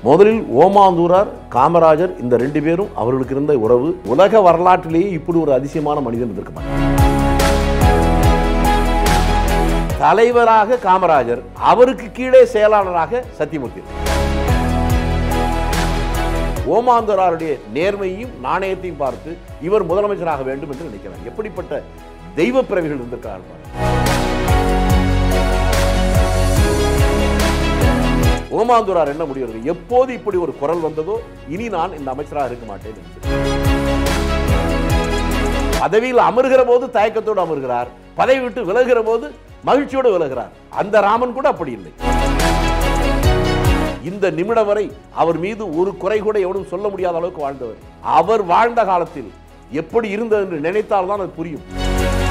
முதலில் ஓமாந்தூரார் காமராஜர் இந்த ரெண்டு பேரும் அவர்களுக்கு இருந்த உறவு உலக வரலாற்றிலேயே இப்படி ஒரு அதிசயமான மனிதன் இருந்திருக்க மாட்டார் தலைவராக காமராஜர் அவருக்கு கீழே செயலாளராக சத்தியமூர்த்தி ஓமாந்தராருடைய நேர்மையும் நாணயத்தையும் பார்த்து இவர் முதலமைச்சராக வேண்டும் என்று நினைக்கிறார் எப்படிப்பட்ட தெய்வ பிறவிகள் இருந்திருக்கிறார் பாருங்க. ஓமாந்துரார் என்ன முடிகிறது எப்போது இப்படி ஒரு குரல் வந்ததோ இனி நான் இந்த அமைச்சராக இருக்க மாட்டேன் என்று. பதவியில் அமர்கிற போது தயக்கத்தோடு அமர்கிறார் பதவி விட்டு விலகுகிற போது மகிழ்ச்சியோடு விலகிறார் அந்த ராமன் கூட அப்படி இல்லை இந்த நிமிடம் வரை அவர் மீது ஒரு குறை கூட எவனும் சொல்ல முடியாத அளவுக்கு வாழ்ந்தவர் அவர் வாழ்ந்த காலத்தில் எப்படி இருந்தது என்று நினைத்தால்தான் அது புரியும்